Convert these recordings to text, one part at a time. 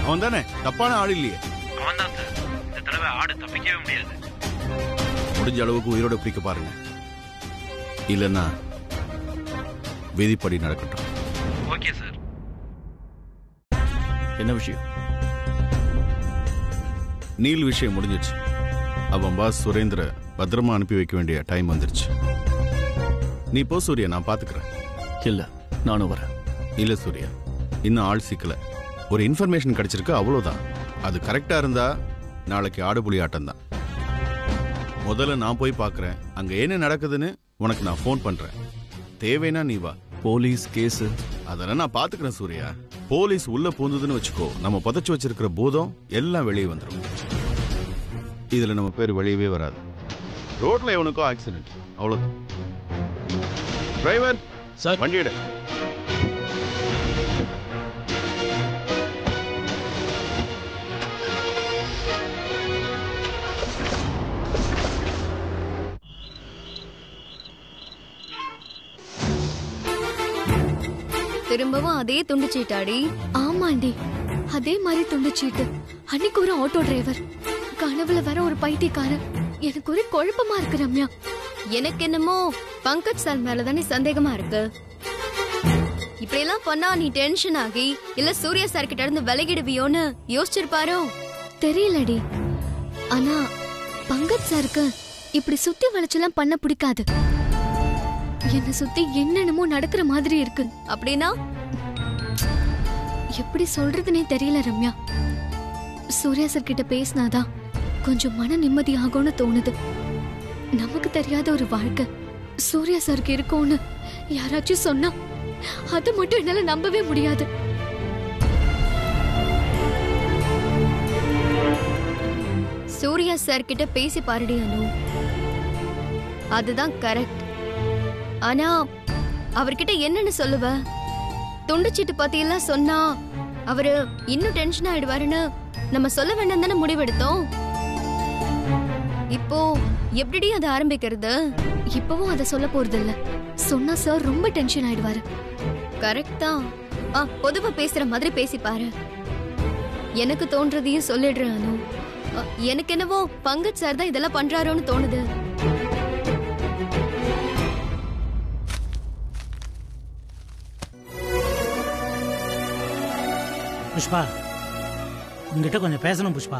அவன் தானே தப்பான ஆள் இல்லையே அவன் தான் சார் இந்த தடவை ஆடு தப்பிக்கவே முடியாது முடிஞ்ச அளவுக்கு உயிரோட பிடிக்க பாருங்க இல்லைன்னா விதிப்படி நடக்கட்டும் ஓகே சார் என்ன விஷயம் நீல் விஷயம் முடிஞ்சிருச்சு அவன் பாஸ் சுரேந்திர பத்திரமா அனுப்பி வைக்க வேண்டிய டைம் வந்துருச்சு நீ போ சூர்யா நான் பாத்துக்கிறேன் இல்ல நானும் வரேன் இல்ல சூர்யா இன்னும் ஆள் சிக்கல ஒரு இன்ஃபர்மேஷன் கிடைச்சிருக்கு அவ்வளவுதான் அது கரெக்டா இருந்தா நாளைக்கு ஆடுபுலி ஆட்டம் தான் முதல்ல நான் போய் பார்க்கறேன் அங்க என்ன நடக்குதுன்னு உனக்கு நான் ஃபோன் பண்றேன் தேவைன்னா நீ வா போலீஸ் கேஸ் அதெல்லாம் நான் பாத்துக்கிறேன் சூர்யா போலீஸ் உள்ள பூந்ததுன்னு வச்சுக்கோ நம்ம புதைச்சு வச்சிருக்கிற பூதம் எல்லாம் வெளியே வந்துடும் இதுல நம்ம பேர் வெளியவே வராது ரோட்ல எவனுக்கோ ஆக்சிடென்ட் அவ்வளவு டிரைவர் சார் வண்டி எடு திரும்பவும் அதே துண்டு சீட்டாடி ஆமாண்டி அதே மாதிரி துண்டு சீட்டு அன்னைக்கு ஒரு ஆட்டோ டிரைவர் கனவுல வர ஒரு பைத்தியக்காரன் எனக்கு ஒரு குழப்பமா இருக்கு ரம்யா எனக்கு என்னமோ பங்கஜ் சார் மேல தானே சந்தேகமா இருக்கு இப்படி எல்லாம் பண்ணா நீ டென்ஷன் ஆகி இல்ல சூர்யா சார் கிட்ட இருந்து விலகிடுவியோன்னு யோசிச்சிருப்பாரோ தெரியலடி ஆனா பங்கஜ் சாருக்கு இப்படி சுத்தி வளைச்செல்லாம் பண்ண பிடிக்காது என்ன சுத்தி என்னென்னமோ நடக்கிற மாதிரி இருக்கு அப்படின்னா எப்படி சொல்றதுனே தெரியல ரம்யா சூர்யா சார் கிட்ட பேசினாதான் கொஞ்சம் மன நிம்மதி ஆகும்னு தோணுது நமக்கு தெரியாத ஒரு வாழ்க்கை சூர்யா சாருக்கு இருக்கும்னு யாராச்சும் சொன்னா அது மட்டும் என்னால நம்பவே முடியாது சூர்யா சார் கிட்ட பேசி பாருடி அனு அதுதான் கரெக்ட் ஆனா அவர்கிட்ட என்னன்னு சொல்லுவ துண்டுச்சீட்டு பத்தி எல்லாம் சொன்னா அவரு இன்னும் டென்ஷன் ஆயிடுவாருன்னு நம்ம சொல்ல வேண்டாம் தானே முடிவெடுத்தோம் இப்போ எப்படி அதை ஆரம்பிக்கிறது இப்பவும் அதை சொல்ல போறது இல்ல சொன்னா சார் ரொம்ப டென்ஷன் ஆயிடுவாரு கரெக்ட் தான் ஆ பொதுவா பேசுற மாதிரி பேசி பாரு எனக்கு தோன்றதையும் சொல்லிடுறேன் அனு அ, எனக்கு என்னவோ பங்கஜ் சார் தான் இதெல்லாம் பண்றாரோன்னு தோணுது புஷ்பா உங்ககிட்ட கொஞ்சம் பேசணும் புஷ்பா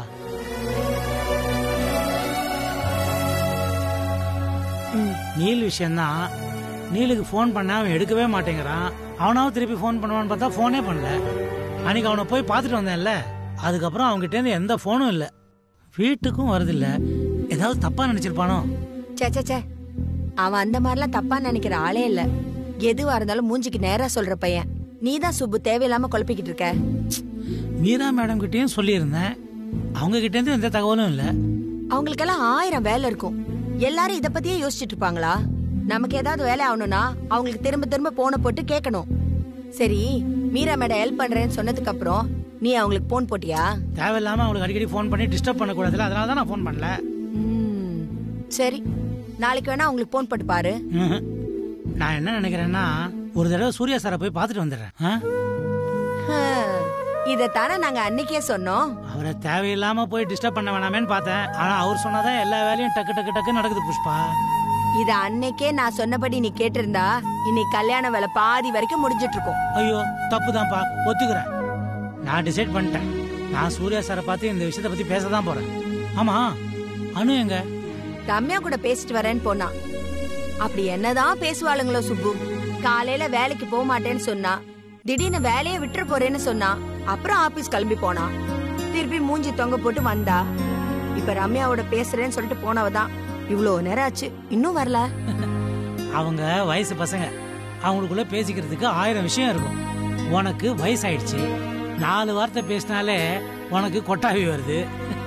நீல் விஷயம்தான் நீலுக்கு ஃபோன் பண்ண அவன் எடுக்கவே மாட்டேங்கிறான் அவனாவும் திருப்பி ஃபோன் பண்ணுவான்னு பார்த்தா ஃபோனே பண்ணல அன்னைக்கு அவனை போய் பார்த்துட்டு வந்தேன்ல அதுக்கப்புறம் அவங்ககிட்ட இருந்து எந்த ஃபோனும் இல்லை வீட்டுக்கும் வரதில்ல ஏதாவது தப்பா நினைச்சிருப்பானோ சே சே சே அவன் அந்த மாதிரிலாம் தப்பா நினைக்கிற ஆளே இல்ல எதுவா இருந்தாலும் மூஞ்சிக்கு நேரா சொல்ற பையன் நீ தான் சுப்பு தேவையில்லாம குழப்பிக்கிட்டு இருக்க மீரா மேடம் கிட்டயும் சொல்லியிருந்தேன் அவங்க கிட்ட இருந்து எந்த தகவலும் இல்லை அவங்களுக்கெல்லாம் ஆயிரம் வேலை இருக்கும் எல்லாரும் இத பத்தியே யோசிச்சுட்டு இருப்பாங்களா நமக்கு ஏதாவது வேலை ஆகணும்னா அவங்களுக்கு திரும்ப திரும்ப போன போட்டு கேட்கணும் சரி மீரா மேடம் ஹெல்ப் பண்றேன்னு சொன்னதுக்கு அப்புறம் நீ அவங்களுக்கு போன் போட்டியா தேவையில்லாம அவங்களுக்கு அடிக்கடி ஃபோன் பண்ணி டிஸ்டர்ப் பண்ணக்கூடாதுல அதனால தான் நான் ஃபோன் பண்ணல ம், சரி நாளைக்கு வேணா அவங்களுக்கு போன் போட்டு பாரு ம்ஹும். நான் என்ன நினைக்கிறேன்னா ஒரு தடவை சூர்யா சாரை போய் பார்த்துட்டு வந்துடுறேன் ஆ? ஹம், இதத்தானே நாங்க அன்னைக்கே சொன்னோம் அவரை தேவையில்லாம போய் டிஸ்டர்ப் பண்ண வேணாமேன்னு பார்த்தேன் ஆனா அவர் சொன்னாதான் எல்லா வேலையும் டக்கு டக்கு டக்கு நடக்குது புஷ்பா இத அன்னைக்கே நான் சொன்னபடி நீ கேட்டிருந்தா இன்னைக்கு கல்யாண வேலை பாதி வரைக்கும் முடிஞ்சிட்டு இருக்கும் ஐயோ தப்பு தான்ப்பா ஒத்துக்கிறேன் நான் டிசைட் பண்ணிட்டேன் நான் சூர்யா சாரை பார்த்து இந்த விஷயத்தை பத்தி பேச தான் போறேன் ஆமா அனு எங்க ரம்யா கூட பேசிட்டு வரேன்னு போனா அப்படி என்னதான் பேசுவாளுங்களோ சுப்பு காலையில வேலைக்கு போக மாட்டேன்னு சொன்னா திடீர்னு வேலையை விட்டுற போறேன்னு சொன்னா அப்புறம் ஆபீஸ் கிளம்பி போனா திருப்பி மூஞ்சி தொங்க போட்டு வந்தா இப்ப ரம்யாவோட பேசுறேன்னு சொல்லிட்டு போனவ தான் இவ்வளவு நேரம் ஆச்சு இன்னும் வரல அவங்க வயசு பசங்க அவங்களுக்குள்ள பேசிக்கிறதுக்கு ஆயிரம் விஷயம் இருக்கும் உனக்கு வயசாயிடுச்சு நாலு வார்த்தை பேசினாலே உனக்கு கொட்டாவி வருது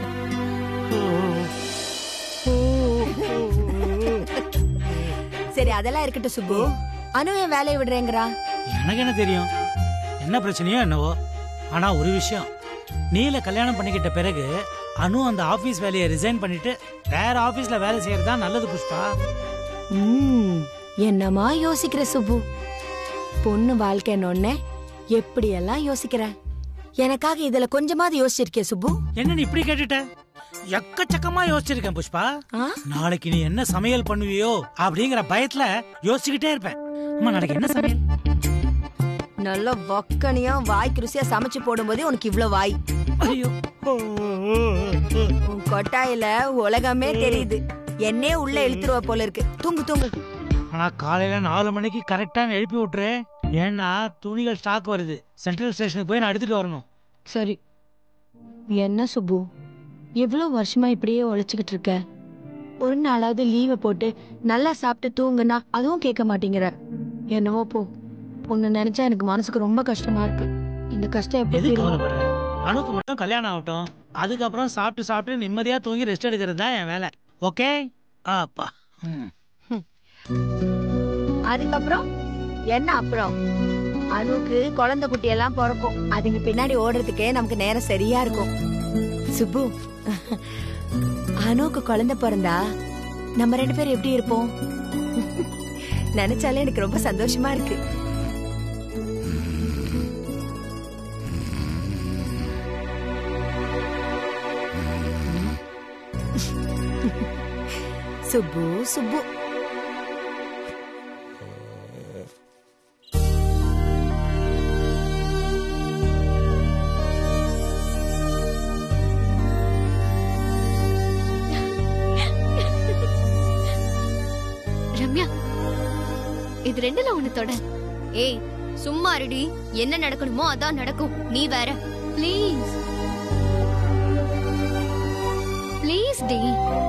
சரி அதெல்லாம் இருக்கட்டும் சுப்பு அனு என் வேலையை விடுறேங்கிறா எனக்கு என்ன தெரியும் என்ன பிரச்சனையோ என்னவோ ஆனா ஒரு விஷயம் நீல கல்யாணம் பண்ணிக்கிட்ட பிறகு அனு அந்த ஆபீஸ் வேலையை ரிசைன் பண்ணிட்டு வேற ஆபீஸ்ல வேலை செய்யறது தான் நல்லது புஷ்பா ம், என்னமா யோசிக்கிற சுப்பு பொண்ணு வாழ்க்கைன்னு எப்படியெல்லாம் யோசிக்கிற எனக்காக இதுல கொஞ்சமாவது யோசிச்சிருக்கே சுப்பு என்ன நீ இப்படி கேட்டுட்ட எக்கச்சக்கமா யோசிச்சிருக்கேன் புஷ்பா ஆ? நாளைக்கு நீ என்ன சமையல் பண்ணுவியோ அப்படிங்கிற பயத்துல யோசிச்சுக்கிட்டே இருப்பேன் அம்மா நாளைக்கு என்ன சமையல் நல்ல வக்கனியா வாய்க்கு ருசியா சமைச்சு போடும்போதே உனக்கு இவ்ளோ வாய் ஐயோ உன் கொட்டாயில உலகமே தெரியுது என்னே உள்ள இழுத்துருவ போல இருக்கு தூங்கு தூங்கு ஆனா காலையில நாலு மணிக்கு கரெக்டா எழுப்பி விட்டுரு ஏன்னா துணிகள் ஸ்டாக் வருது சென்ட்ரல் ஸ்டேஷனுக்கு போய் நான் எடுத்துட்டு வரணும் சரி என்ன சுப்பு எவ்வளோ வருஷமா இப்படியே உழைச்சிக்கிட்டு இருக்க ஒரு நாளாவது லீவை போட்டு நல்லா சாப்பிட்டு தூங்குனா அதுவும் கேட்க மாட்டேங்கிற என்னவோ போ உன்னை நினைச்சா எனக்கு மனசுக்கு ரொம்ப கஷ்டமா இருக்கு இந்த கஷ்டம் எப்படி எது தீரும்? கவலைப்படுற அனுக்கு மட்டும் கல்யாணம் ஆகட்டும் அதுக்கப்புறம் சாப்பிட்டு சாப்பிட்டு நிம்மதியா தூங்கி ரெஸ்ட் எடுக்கிறது தான் என் வேலை ஓகே அப்பா ம். அதுக்கப்புறம் என்ன அப்புறம் அனுக்கு குழந்தை குட்டி எல்லாம் பிறக்கும் அதுங்க பின்னாடி ஓடுறதுக்கே நமக்கு நேரம் சரியா இருக்கும் சுப்பு அனுக்கு குழந்தை பிறந்தா நம்ம ரெண்டு பேரும் எப்படி இருப்போம் நினைச்சாலே எனக்கு ரொம்ப சந்தோஷமா இருக்கு சுப்பு சுப்பு ரம்யா இது ரெண்டுல ஒண்ணு தொட ஏய் சும்மா இருடி என்ன நடக்கணுமோ அதான் நடக்கும் நீ வேற ப்ளீஸ் ப்ளீஸ் டி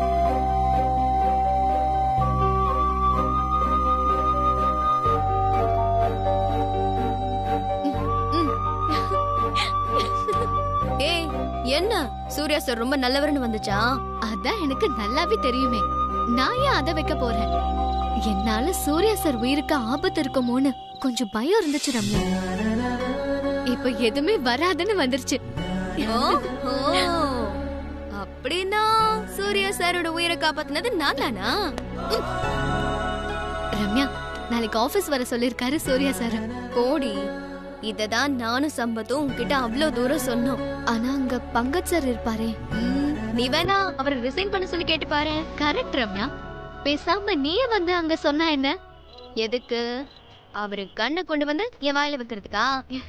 ஏய் என்ன சூர்யா சார் ரொம்ப நல்லவர்னு வந்துச்சா அதான் எனக்கு நல்லாவே தெரியுமே நான் ஏன் அதை வைக்க போறேன் என்னால சூர்யா சார் உயிருக்கு ஆபத்து இருக்குமோன்னு கொஞ்சம் பயம் இருந்துச்சு ரம்யா இப்ப எதுவுமே வராதுன்னு வந்துருச்சு ஓஹோ. அப்படின்னா சூர்யா சாரோட உயிரை காப்பாத்தினது நான் தானா ம். ரம்யா நாளைக்கு ஆபீஸ் வர சொல்லிருக்காரு சூர்யா சார் கோடி இததான் நானும் சம்பத்தும் உன்கிட்ட அவ்வளவு தூரம் சொன்னோம் ஆனா அங்க பங்கஜ் சார் இருப்பாரே ம், நீ வேணா அவரை ரிசைன் பண்ண சொல்லி கேட்டு பாரு கரெக்ட் ரம்யா பேசாம நீயே வந்து அங்க சொன்னா என்ன எதுக்கு அவரு கண்ணை கொண்டு வந்து என் வாயில வைக்கிறதுக்கா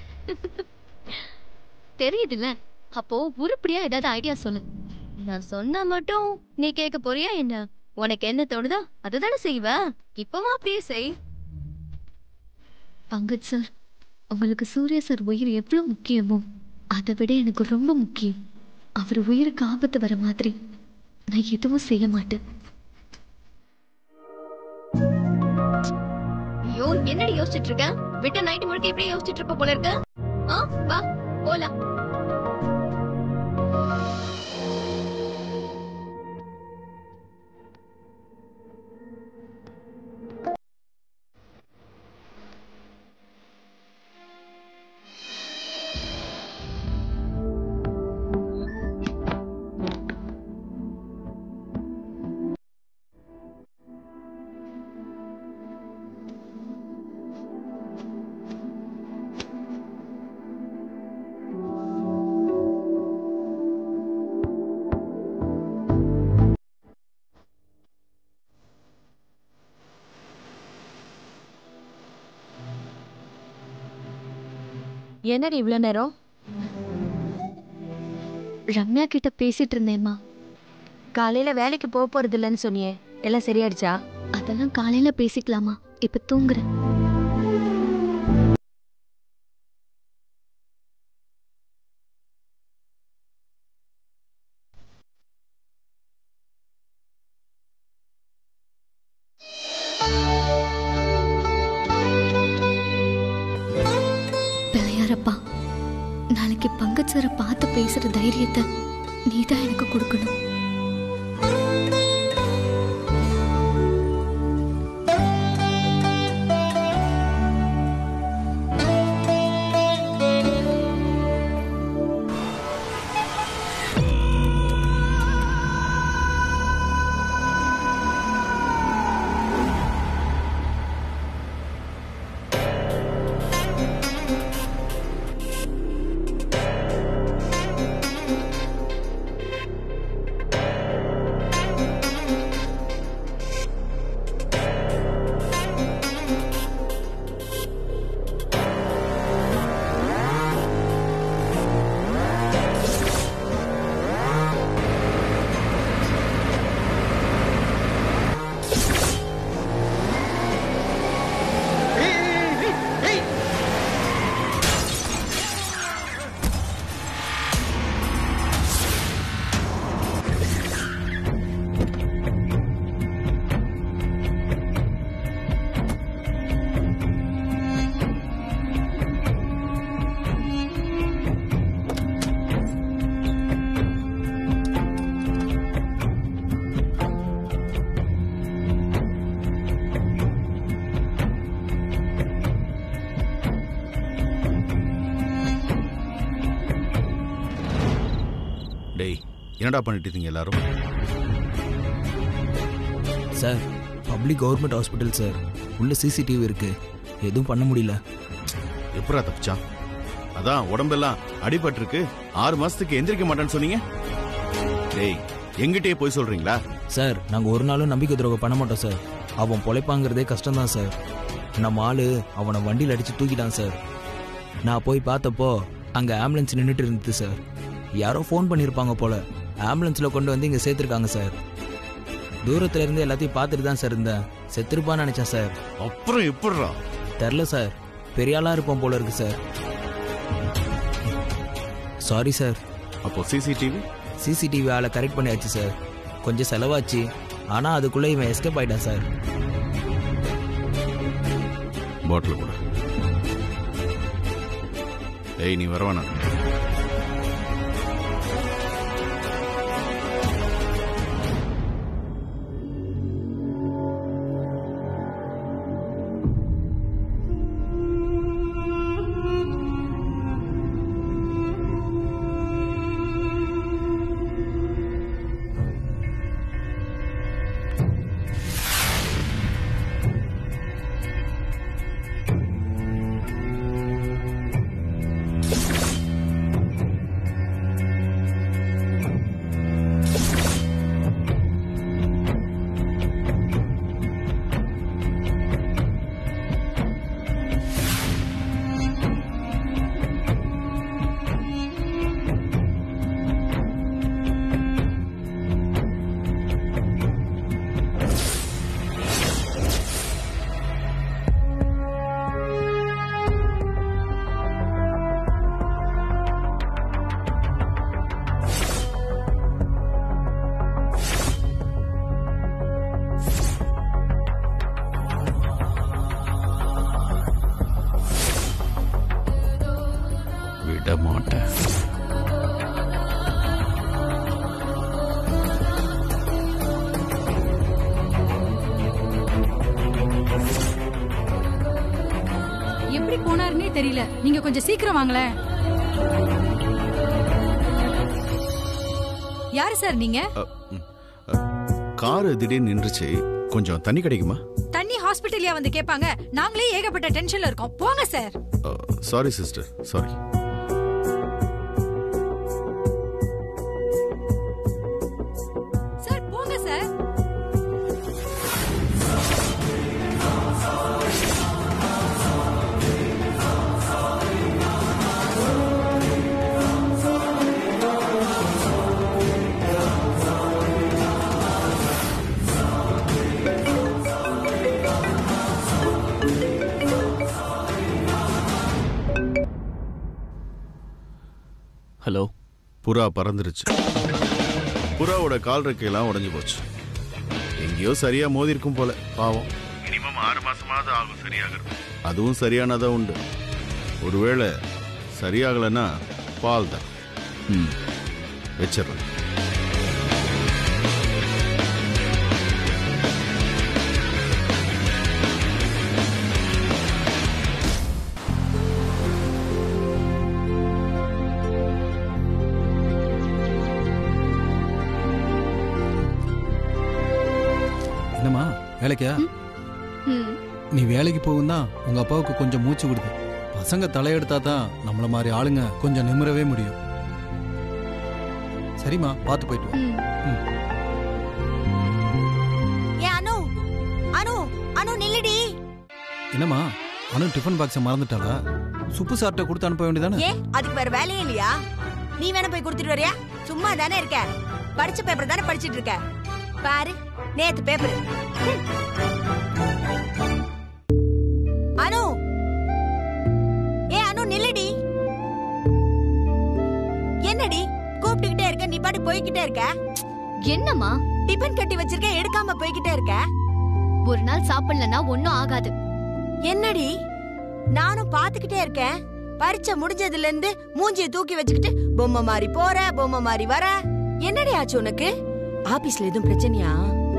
தெரியுதுல்ல அப்போ உருப்படியா ஏதாவது ஐடியா சொல்லு நான் சொன்னா மட்டும் நீ கேட்க போறியா என்ன உனக்கு என்ன தோணுதோ அதுதானே செய்வ இப்பவா அப்படியே செய் பங்கஜ் சார் உங்களுக்கு சூர்யா சார் உயிர் எவ்வளவு முக்கியமோ அதை விட எனக்கு ரொம்ப முக்கியம் அவர் உயிருக்கு ஆபத்து வர மாதிரி நான் எதுவும் செய்ய மாட்டேன் ஐயோ என்னடி யோசிச்சுட்டு இருக்க விட்ட நைட் முழுக்க இப்படி யோசிச்சுட்டு இருப்ப போல இருக்க ஆ வா போலாம் என்னடி இவ்வளோ நேரம் ரம்யா கிட்ட பேசிட்டு இருந்தேம்மா காலையில வேலைக்கு போக போறது இல்லைன்னு சொன்னியே எல்லாம் சரியாயிடுச்சா அதெல்லாம் காலையில பேசிக்கலாமா இப்ப தூங்குறேன் பிள்ளையாரப்பா நாளைக்கு பங்கஜ் சாரை பார்த்து பேசுற தைரியத்தை நீதான் எனக்கு கொடுக்கணும் என்னடா பண்ணிட்டு இருக்கீங்க எல்லாரும் sir public government hospital sir உள்ள சிசிடிவி இருக்கு எதுவும் பண்ண முடியல எப்படா தப்பிச்சான் அதான் உடம்பெல்லாம் அடிபட்டிருக்கு ஆறு மாசத்துக்கு எந்திரிக்க மாட்டேன்னு சொன்னீங்க டேய் எங்கிட்டயே போய் சொல்றீங்களா சார் நாங்கள் ஒரு நாளும் நம்பிக்கை துரோகம் பண்ண மாட்டோம் சார் அவன் பொழைப்பாங்கிறதே கஷ்டம்தான் சார் நம்ம ஆளு அவனை வண்டியில் அடிச்சு தூக்கிட்டான் சார் நான் போய் பார்த்தப்போ அங்கே ஆம்புலன்ஸ் நின்றுட்டு இருந்தது சார் யாரோ ஃபோன் பண்ணியிருப்பாங்க போல ஆம்புலன்ஸில் கொண்டு வந்து இங்கே சேர்த்துருக்காங்க சார் தூரத்துல இருந்து எல்லாத்தையும் பார்த்துட்டு தான் சார் இருந்தேன் செத்துருப்பான்னு நினச்சேன் சார் அப்புறம் எப்படிடா தெரில சார் பெரிய ஆளாக இருப்போம் போல இருக்கு சார் சாரி சார் அப்போ சிசிடிவி சிசிடிவி ஆளை கரெக்ட் பண்ணியாச்சு சார் கொஞ்சம் செலவாச்சு ஆனால் அதுக்குள்ளே இவன் எஸ்கேப் ஆயிட்டான் சார் பாட்டில் கூட ஏய் நீ வரவானா விட மாட்டேன் எப்படி போனாருன்னே தெரியல நீங்க கொஞ்சம் சீக்கிரம் வாங்களேன் யாரு சார் நீங்க அ, ம், அ, காரு திடீர்னு நின்றுச்சு கொஞ்சம் தண்ணி கிடைக்குமா தண்ணி ஹாஸ்பிட்டல்யா வந்து கேட்பாங்க நாங்களே ஏகப்பட்ட டென்ஷன்ல இருக்கோம் போங்க sir sorry sister sorry sir போங்க சார் ஹலோ புறா பறந்துருச்சு புறாவோட கால் ரெக்கையெல்லாம் உடைஞ்சு போச்சு எங்கேயோ சரியா மோதி இருக்கும் போல பாவம் மினிமம் ஆறு மாசமாவது ஆகும் சரியாகிறது அதுவும் சரியானதா உண்டு ஒருவேளை சரியாகலைன்னா பால் தான் ம் வச்சிடுறேன் என்னம்மா வேலைக்கா ம் நீ வேலைக்கு போகும் தான் உங்க அப்பாவுக்கு கொஞ்சம் மூச்சு விடுது பசங்க தலையெடுத்தா தான் நம்மள மாதிரி ஆளுங்க கொஞ்சம் நிமிரவே முடியும் சரிம்மா பார்த்து போயிட்டு வா ம் ஏ அனு அனு அனு நில்லுடி என்னம்மா அனு டிஃபன் பாக்ஸை மறந்துட்டாளா சுப்பு சார்ட்ட கொடுத்து அனுப்ப வேண்டியதானே ஏ அதுக்கு வேற வேலையே இல்லையா நீ வேணா போய் கொடுத்துட்டு வரியா சும்மா தானே இருக்க படிச்ச பேப்பர் தானே படிச்சிட்டு இருக்க பாரு நேத்து பேப்பர் அனு ஏ அனு நில்லுடி என்னடி கூப்பிட்டுக்கிட்டே இருக்க நீ பாட்டு போய்கிட்டே இருக்க என்னம்மா டிபன் கட்டி வச்சிருக்க எடுக்காம போய்கிட்டே இருக்க ஒரு நாள் சாப்பிடலன்னா ஒன்னும் ஆகாது என்னடி நானும் பாத்துக்கிட்டே இருக்கேன் பரீட்சை முடிஞ்சதுல இருந்து மூஞ்சிய தூக்கி வச்சுக்கிட்டு பொம்மை மாதிரி போற பொம்மை மாதிரி வர என்னடி ஆச்சு உனக்கு ஆபீஸ்ல எதுவும் பிரச்சனையா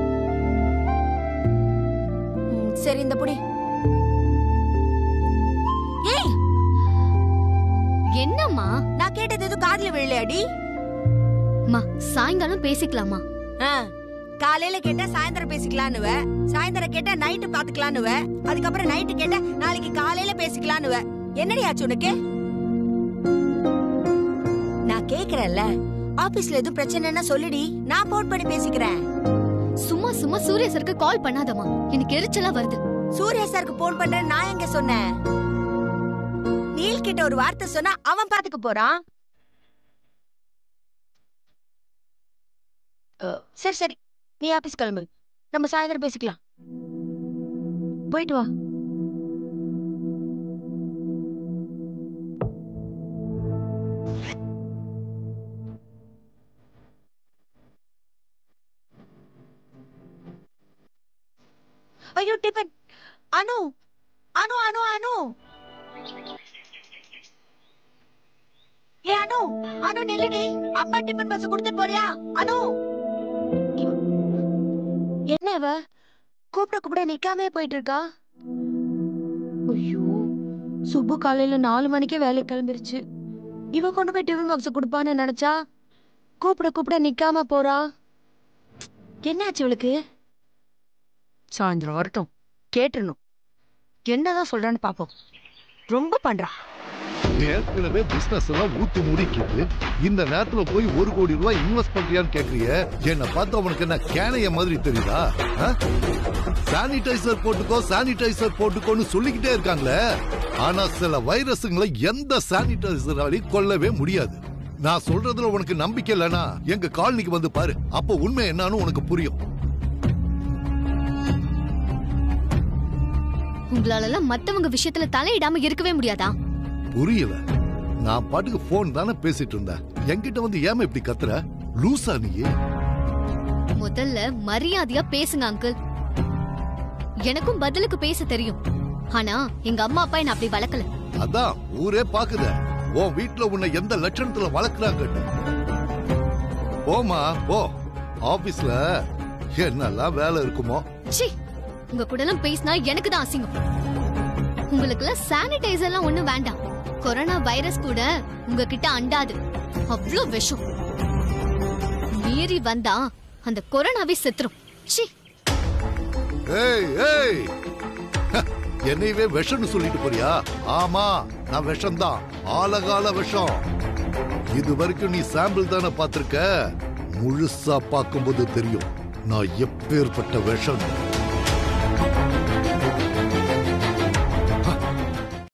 ம், சரி இந்த புடி ஏய் என்னம்மா நான் கேட்டது எதுவும் காதுல விழலையாடி அம்மா சாயங்காலம் பேசிக்கலாமா ஆ, காலையில கேட்டா சாயந்தரம் பேசிக்கலான்னுவ சாயந்தரம் கேட்டா நைட்டு பாத்துக்கலான்னுவ அதுக்கப்புறம் நைட்டு கேட்டா நாளைக்கு காலையில பேசிக்கலான்னுவ என்னடி ஆச்சு உனக்கு நான் கேக்குறேன்ல ஆபீஸ்ல எதுவும் பிரச்சனைன்னா சொல்லுடி நான் போன் பண்ணி பேசிக்கிறேன் சும்மா சும்மா சூர்யா சருக்கு கால் பண்ணாதம்மா எனக்கு எரிச்சலா வருது சூர்யா சாருக்கு போன் பண்றேன் நான் எங்க சொன்னேன் நீல் கிட்ட ஒரு வார்த்தை சொன்னா அவன் பாத்துக்க போறான் அஹ், சரி சரி நீ ஆபீஸ் கிளம்பு நம்ம சாயந்தரம் பேசிக்கலாம் போயிட்டு வா ஐயோ டிபன் அனு அனு அனு அனு ஏ அனு அனு நில்லுடி அப்பா டிபன் பஸ் கொடுத்துட்டு போறியா அனு என்ன அவ கூப்பிட கூப்பிட நிக்காமே போயிட்டு இருக்கா ஐயோ சுப்பு காலையில நாலு மணிக்கே வேலைக்கு கிளம்பிருச்சு இவ கொண்டு போய் டிஃபன் பாக்ஸ் கொடுப்பான்னு நினைச்சா கூப்பிட கூப்பிட நிக்காம போறா என்னாச்சு இவளுக்கு சாயந்தரம் வரட்டும் கேட்டுறணும் என்னதான் சொல்றான்னு பாப்போம் ரொம்ப பண்றா ஏற்கனவே பிசினஸ் எல்லாம் ஊத்தி முடிக்குது இந்த நேரத்துல போய் ஒரு கோடி ரூபாய் இன்வெஸ்ட் பண்றியான்னு கேக்குறிய என்ன பார்த்து அவனுக்கு என்ன கேனைய மாதிரி தெரியுதா சானிடைசர் போட்டுக்கோ சானிடைசர் போட்டுக்கோன்னு சொல்லிக்கிட்டே இருக்காங்களே ஆனா சில வைரஸுங்களை எந்த சானிடைசராலையும் கொல்லவே முடியாது நான் சொல்றதுல உனக்கு நம்பிக்கை இல்லைனா எங்க காலனிக்கு வந்து பாரு அப்ப உண்மை என்னன்னு உனக்கு புரியும் உங்களால எல்லாம் மத்தவங்க விஷயத்துல தலையிடாம இருக்கவே முடியாதா புரியல நான் பாட்டுக்கு போன் தானே பேசிட்டு இருந்தேன் என்கிட்ட வந்து ஏமா இப்படி கத்துற லூசா நீயே முதல்ல மரியாதையா பேசுங்க அங்கிள் எனக்கும் பதிலுக்கு பேச தெரியும் ஆனா எங்க அம்மா அப்பா என்ன அப்படி வளர்க்கல அதான் ஊரே பாக்குத உன் வீட்டுல உன்னை எந்த லட்சணத்துல வளர்க்குறாங்க போமா போ ஆபீஸ்ல என்னெல்லாம் வேலை இருக்குமோ ச்சீ உங்க கூட எல்லாம் பேசினா எனக்கு தான் அசிங்கம் உங்களுக்கு எல்லாம் சானிடைசர் எல்லாம் ஒண்ணும் வேண்டாம் கொரோனா வைரஸ் கூட உங்ககிட்ட அண்டாது அவ்ளோ விஷம் மீறி வந்தா அந்த கொரோனாவே செத்துரும் ச்சீ ஏய் ஏய் ஹ, என்னையவே விஷம்னு சொல்லிட்டு போறியா ஆமா நான் விஷம்தான் ஆலகால விஷம் இது வரைக்கும் நீ சாம்பிள் தானே பார்த்திருக்க முழுசா பார்க்கும்போது தெரியும் நான் எப்பேற்பட்ட விஷம்